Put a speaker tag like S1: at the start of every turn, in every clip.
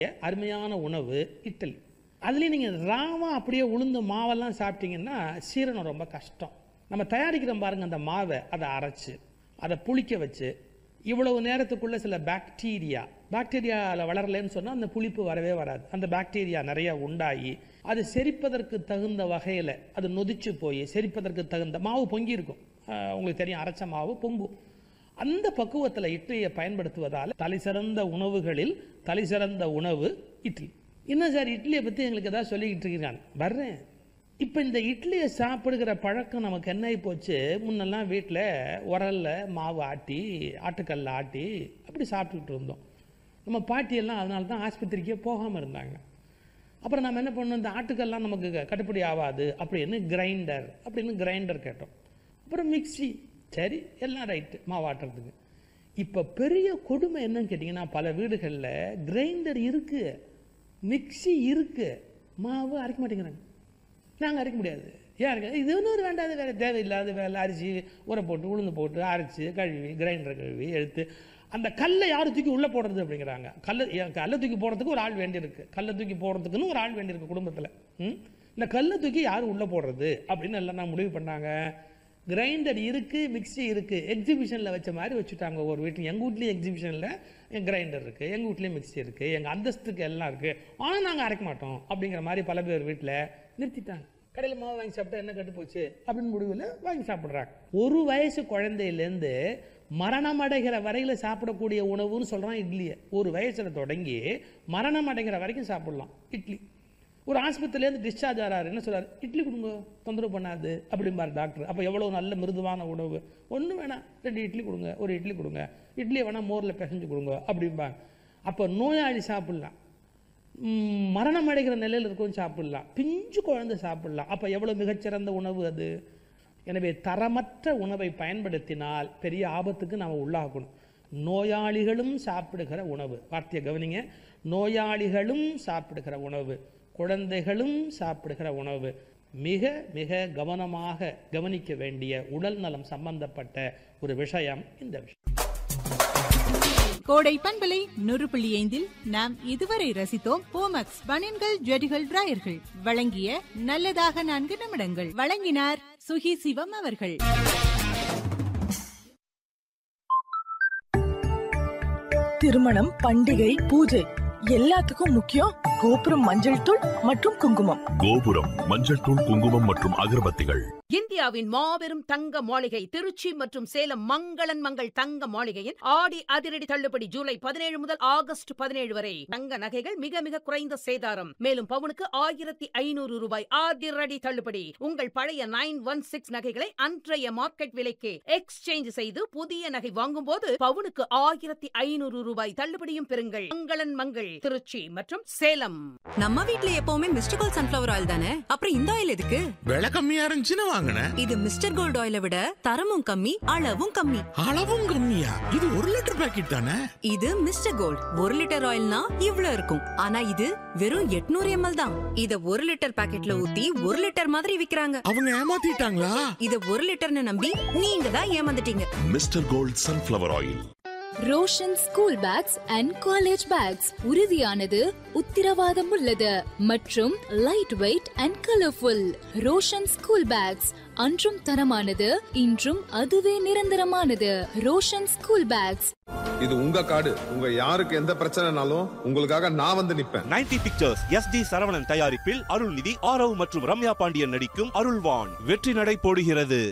S1: அருமையான உணவு இட்லி அதுலேயும் நீங்கள் ராவா அப்படியே உளுந்த மாவெல்லாம் சாப்பிட்டீங்கன்னா சீரணம் ரொம்ப கஷ்டம் நம்ம தயாரிக்கிறோம் பாருங்க அந்த மாவை அதை அரைச்சு அதை புளிக்க வச்சு இவ்வளவு நேரத்துக்குள்ள சில பாக்டீரியா பாக்டீரியாவில் வளரலைன்னு சொன்னால் அந்த புளிப்பு வரவே வராது அந்த பாக்டீரியா நிறைய உண்டாகி அது செரிப்பதற்கு தகுந்த வகையில் அது நொதிச்சு போய் செரிப்பதற்கு தகுந்த மாவு பொங்கி இருக்கும் ஆஹ் உங்களுக்கு தெரியும் அரைச்ச மாவு பொங்கும் அந்த பக்குவத்தில் இட்லியை பயன்படுத்துவதால் தலை சிறந்த உணவுகளில் தலை சிறந்த உணவு இட்லி இன்னும் சார் இட்லியை பற்றி எங்களுக்கு ஏதாவது சொல்லிக்கிட்டு இருக்கிறான் வர்றேன் இப்போ இந்த இட்லியை சாப்பிடுகிற பழக்கம் நமக்கு என்ன ஆகி போச்சு முன்னெல்லாம் வீட்டில் உரல்ல மாவு ஆட்டி ஆட்டுக்கல்ல ஆட்டி அப்படி சாப்பிட்டுக்கிட்டு இருந்தோம் நம்ம பாட்டியெல்லாம் அதனால தான் ஆஸ்பத்திரிக்கே போகாமல் இருந்தாங்க அப்புறம் நம்ம என்ன பண்ணோம் இந்த ஆட்டுக்கல்லாம் நமக்கு க- கட்டுப்படி ஆகாது அப்படின்னு கிரைண்டர் அப்படின்னு கிரைண்டர் கேட்டோம் அப்புறம் மிக்ஸி சரி எல்லாம் ரைட்டு மாவாட்டுறதுக்கு இப்போ பெரிய கொடுமை என்னன்னு கேட்டிங்கன்னா பல வீடுகளில் கிரைண்டர் இருக்கு மிக்ஸி இருக்கு மாவு அரைக்க மாட்டேங்கிறாங்க நாங்கள் அரைக்க முடியாது ஏன் அரைக்க இது இன்னொரு வேண்டாத வேலை தேவையில்லாத வேலை அரிசி ஊற போட்டு உளுந்து போட்டு அரைச்சி கழுவி கிரைண்டர் கழுவி எடுத்து அந்த கல்லை யார் தூக்கி உள்ளே போடுறது அப்படிங்கிறாங்க கல்லை ஏன் கல்லை தூக்கி போடுறதுக்கு ஒரு ஆள் வேண்டியிருக்கு கல்லை தூக்கி போடுறதுக்குன்னு ஒரு ஆள் வேண்டியிருக்கு குடும்பத்தில் ம் இந்த கல்லை தூக்கி யார் உள்ளே போடுறது அப்படின்னு எல்லாம் நான் முடிவு பண்ணாங்க கிரைண்டர் இருக்குது மிக்ஸி இருக்குது எக்ஸிபிஷனில் வச்ச மாதிரி வச்சுட்டாங்க ஒரு வீட்டில் எங்கள் வீட்லேயும் எக்ஸிபிஷனில் கிரைண்டர் இருக்குது எங்கள் வீட்லேயும் மிக்ஸி இருக்குது எங்கள் அந்தஸ்துக்கு எல்லாம் இருக்குது ஆனால் நாங்கள் அரைக்க மாட்டோம் அப்படிங்கிற மாதிரி பல பேர் வீட்டில் நிறுத்திட்டாங்க கடையில் மாவு வாங்கி சாப்பிட்டா என்ன கெட்டு போச்சு அப்படின்னு முடிவில் வாங்கி சாப்பிட்றாங்க ஒரு வயசு குழந்தையிலேருந்து மரணம் அடைகிற வரையில் சாப்பிடக்கூடிய உணவுன்னு சொல்கிறான் இட்லியை ஒரு வயசில் தொடங்கி மரணம் அடைகிற வரைக்கும் சாப்பிடலாம் இட்லி ஒரு ஆஸ்பத்திரியிலேருந்து டிஸ்சார்ஜ் ஆறாரு என்ன சொல்றாரு இட்லி கொடுங்க தொந்தரவு பண்ணாது அப்படிம்பார் டாக்டர் அப்போ எவ்வளோ நல்ல மிருதுவான உணவு ஒன்றும் வேணாம் ரெண்டு இட்லி கொடுங்க ஒரு இட்லி கொடுங்க இட்லியை வேணால் மோரில் பிசைஞ்சு கொடுங்க அப்படிம்பாங்க அப்போ நோயாளி சாப்பிட்லாம் ம், மரணம் அடைகிற நிலையில் இருக்கவும் சாப்பிடலாம் பிஞ்சு குழந்தை சாப்பிடலாம் அப்போ எவ்வளோ மிகச்சிறந்த உணவு அது எனவே தரமற்ற உணவை பயன்படுத்தினால் பெரிய ஆபத்துக்கு நாம் உள்ளாகணும் நோயாளிகளும் சாப்பிடுகிற உணவு வார்த்தையை கவனிங்க நோயாளிகளும் சாப்பிடுகிற உணவு குழந்தைகளும் சாப்பிடுகிற உணவு மிக மிக கவனமாக கவனிக்க வேண்டிய உடல் நலம் சம்பந்தப்பட்ட ஒரு விஷயம் இந்த விஷயம்
S2: கோடை பண்பலை நூறு புள்ளி ஐந்தில் நாம் இதுவரை ரசித்தோம் போமக்ஸ் பனியன்கள் ஜெடிகள் டிராயர்கள் வழங்கிய நல்லதாக நான்கு நிமிடங்கள் வழங்கினார் சுகி சிவம் அவர்கள்
S3: திருமணம் பண்டிகை பூஜை எல்லாத்துக்கும் முக்கியம் கோபுரம் மஞ்சள் தூள் மற்றும் குங்குமம்
S4: கோபுரம் மஞ்சள் தூள் குங்குமம் மற்றும் அகர்பத்திகள்
S5: இந்தியாவின் மாபெரும் தங்க மாளிகை திருச்சி மற்றும் சேலம் மங்களன் மங்கள் தங்க மாளிகையின் ஆடி அதிரடி தள்ளுபடி ஜூலை பதினேழு முதல் ஆகஸ்ட் பதினேழு வரை தங்க நகைகள் மிக மிக குறைந்த சேதாரம் மேலும் பவுனுக்கு ஆயிரத்தி ஐநூறு ரூபாய் அதிரடி தள்ளுபடி உங்கள் பழைய நைன் ஒன் சிக்ஸ் நகைகளை அன்றைய மார்க்கெட் விலைக்கு எக்ஸ்சேஞ்ச் செய்து புதிய நகை வாங்கும் போது பவுனுக்கு ஆயிரத்தி ஐநூறு ரூபாய் தள்ளுபடியும் பெறுங்கள் மங்களன் மங்கள் திருச்சி மற்றும் சேலம்
S6: நம்ம வீட்ல எப்பவுமே மிஸ்டர் கோல்ட் சன்ஃபிளவர் ஆயில் தானே அப்புறம் இந்த ஆயில் எதுக்கு
S7: விலை கம்மியா இருந்துச்சுன்னு வாங்கினேன்
S6: இது மிஸ்டர் கோல்ட் ஆயிலை விட தரமும் கம்மி அளவும் கம்மி
S7: அளவும் கம்மியா இது ஒரு லிட்டர் பாக்கெட் தானே
S6: இது மிஸ்டர் கோல்ட் ஒரு லிட்டர் ஆயில்னா இவ்ளோ இருக்கும் ஆனா இது வெறும் 800 எம்எல் தான் இத ஒரு லிட்டர் பாக்கெட்ல ஊத்தி ஒரு லிட்டர் மாதிரி விக்கிறாங்க
S7: அவங்க ஏமாத்திட்டாங்களா
S6: இத ஒரு லிட்டர்னு நம்பி நீங்க தான் ஏமாந்துட்டீங்க
S4: Mister Gold sunflower oil
S8: Roshan school bags and college bags உறுதியானது உத்திரவாதம் உள்ளது மற்றும் light weight and colourful Roshan school bags அன்றும் தரமானது இன்றும் அதுவே நிரந்தரமானது ரோஷன் ஸ்கூல் பேக்ஸ்
S9: இது உங்க காடு உங்க யாருக்கு எந்த பிரச்சனைனாலும் உங்களுக்காக நான் வந்து நிப்பேன்
S10: ninety pictures S T Saravanan தயாரிப்பில் அருள்நிதி ஆரவ் மற்றும் ரம்யா பாண்டியன் நடிக்கும் அருள்வான் வெற்றி நடை போடுகிறது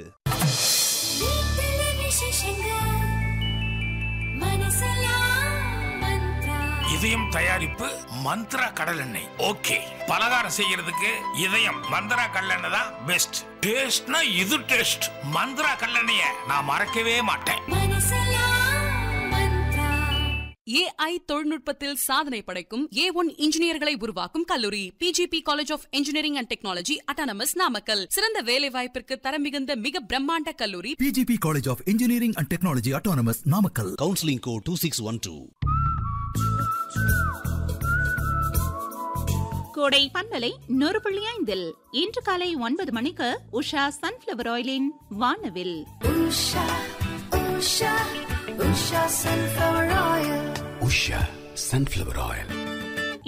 S11: இதயம் தயாரிப்பு மந்த்ரா கடல் எண்ணெய் ஓகே பலகாரம் செய்யறதுக்கு இதயம் மந்த்ரா கடலெண்ணெய் தான் பெஸ்ட் டேஸ்ட்னா இது டேஸ்ட் மந்த்ரா கடலெண்ணெய நான் மறக்கவே மாட்டேன்
S12: ஏஐ தொழில்நுட்பத்தில் சாதனை படைக்கும் ஏ ஒன் இன்ஜினியர்களை உருவாக்கும் கல்லூரி PGP college of engineering and technology autonomous Namakkal சிறந்த வேலை வாய்ப்பிற்கு தரம் மிகுந்த மிக பிரம்மாண்ட கல்லூரி
S13: PGP College of Engineering and Technology Autonomous Namakkal.
S14: Counseling code 2612.
S2: கோடை பண்பலை நூறு புள்ளி ஐந்தில் இன்று காலை ஒன்பது மணிக்கு உஷா சன்ஃபிளவர் ஆயிலின் வானவில்
S14: Usha Sunflower Oil.